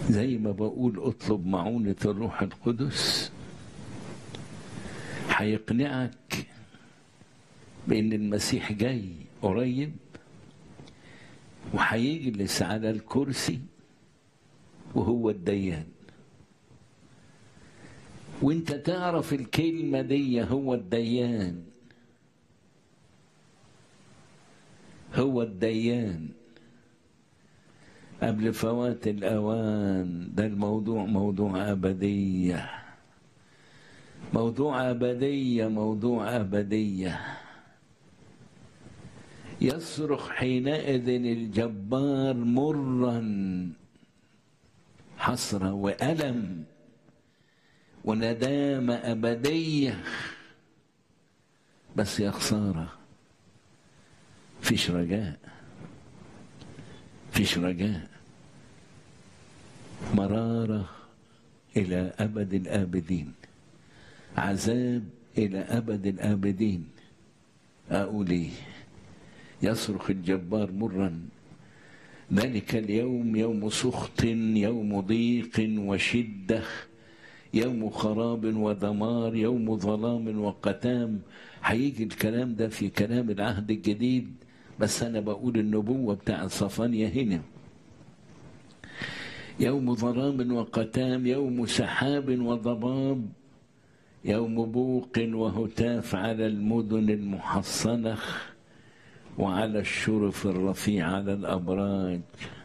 زي ما بقول اطلب معونة الروح القدس هيقنعك بأن المسيح جاي قريب وهيجلس على الكرسي وهو الديان وانت تعرف الكلمة دي هو الديان هو الديان قبل فوات الأوان ده الموضوع موضوع أبدية موضوع أبدية موضوع أبدية يصرخ حينئذ الجبار مرا حسرة وألم وندامة أبدية بس يا خسارة فيش رجاء فيش رجاء مرارة إلى أبد الآبدين عذاب إلى أبد الآبدين أقول إيه يصرخ الجبار مرا ذلك اليوم يوم سخط يوم ضيق وشدة يوم خراب ودمار يوم ظلام وقتام هيجي الكلام ده في كلام العهد الجديد بس أنا بقول النبوة بتاع صفانيا هنا يوم ظلام وقتام يوم سحاب وضباب يوم بوق وهتاف على المدن المحصنة وعلى الشرف الرفيع على الأبراج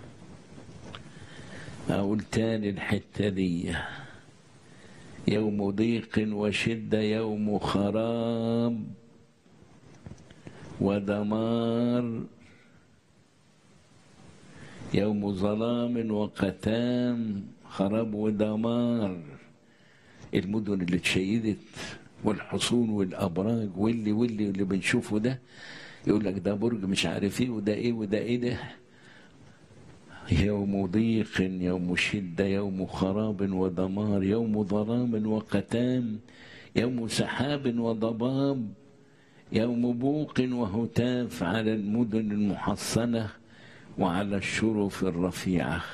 أقول تاني الحتة دي يوم ضيق وشدة يوم خراب ودمار يوم ظلام وقتام خراب ودمار المدن اللي اتشيدت والحصون والابراج واللي واللي اللي بنشوفه ده يقول لك ده برج مش عارف ايه وده ايه وده ايه ده يوم ضيق يوم شدة يوم خراب ودمار يوم ظلام وقتام يوم سحاب وضباب يوم بوق وهتاف على المدن المحصنة وعلى الشرف الرفيعة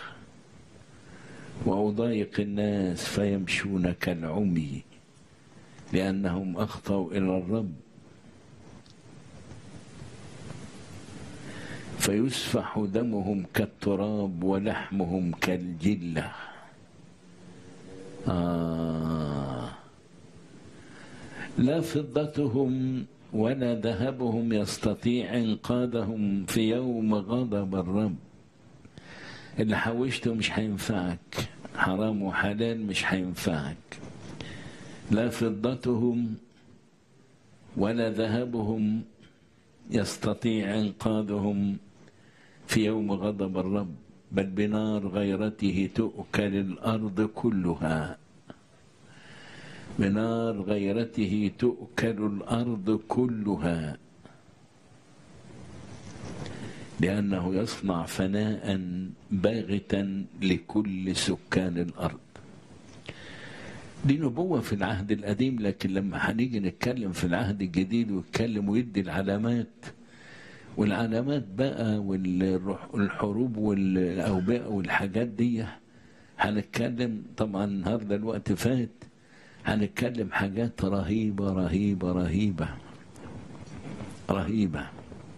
وأضايق الناس فيمشون كالعمي لأنهم أخطأوا إلى الرب فيسفح دمهم كالتراب ولحمهم كالجلة آه لا فضتهم ولا ذهبهم يستطيع انقاذهم في يوم غضب الرب اللي حوشته مش هينفعك حرام وحلال مش هينفعك لا فضتهم ولا ذهبهم يستطيع انقاذهم في يوم غضب الرب بل بنار غيرته تؤكل الارض كلها بنار غيرته تؤكل الارض كلها لانه يصنع فناء باغتا لكل سكان الارض دي نبوة في العهد القديم لكن لما هنيجي نتكلم في العهد الجديد ويتكلم ويدي العلامات والعلامات بقى والحروب والأوبئة والحاجات دي هنتكلم طبعا النهارده الوقت فات هنتكلم حاجات رهيبة رهيبة رهيبة رهيبة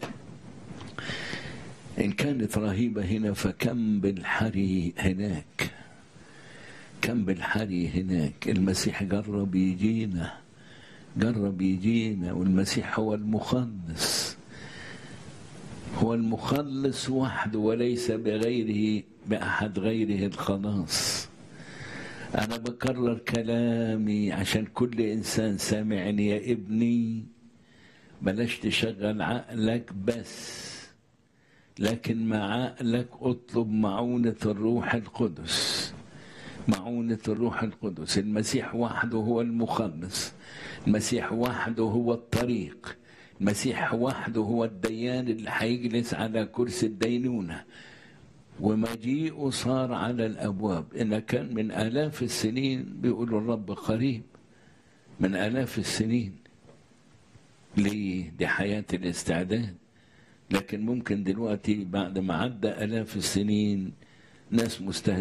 إن كانت رهيبة هنا فكم بالحري هناك كم بالحري هناك المسيح جرب يجينا جرب يجينا والمسيح هو المخلص هو المخلص وحده وليس بغيره بأحد غيره الخلاص أنا بكرر كلامي عشان كل إنسان سامعني يا ابني بلاش تشغل عقلك بس لكن مع عقلك اطلب معونة الروح القدس معونة الروح القدس المسيح وحده هو المخلص المسيح وحده هو الطريق المسيح وحده هو الديان اللي هيجلس على كرسي الدينونة ومجيئه صار على الأبواب إن كان من آلاف السنين بيقول الرب قريب من آلاف السنين ليه دي حياة الاستعداد لكن ممكن دلوقتي بعد ما عدى آلاف السنين ناس مستهدفين